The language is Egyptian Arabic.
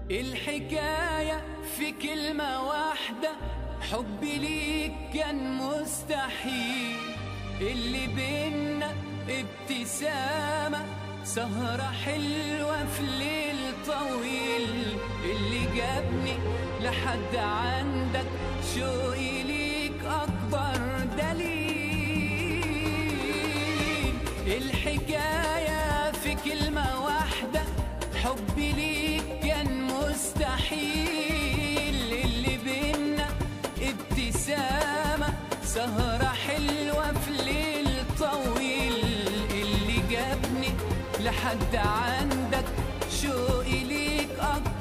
الحكاية في كلمة واحدة حبي ليك كان مستحيل اللي بينا ابتسامة سهرة حلوة في ليل طويل اللي جابني لحد عندك شوقي ليك أكبر دليل الحكاية في كلمة واحدة حبي ليك كان مستحيل اللي بينا ابتسامة سهرة حلوة في ليل طويل اللي جابني لحد عندك شوقي ليك أكبر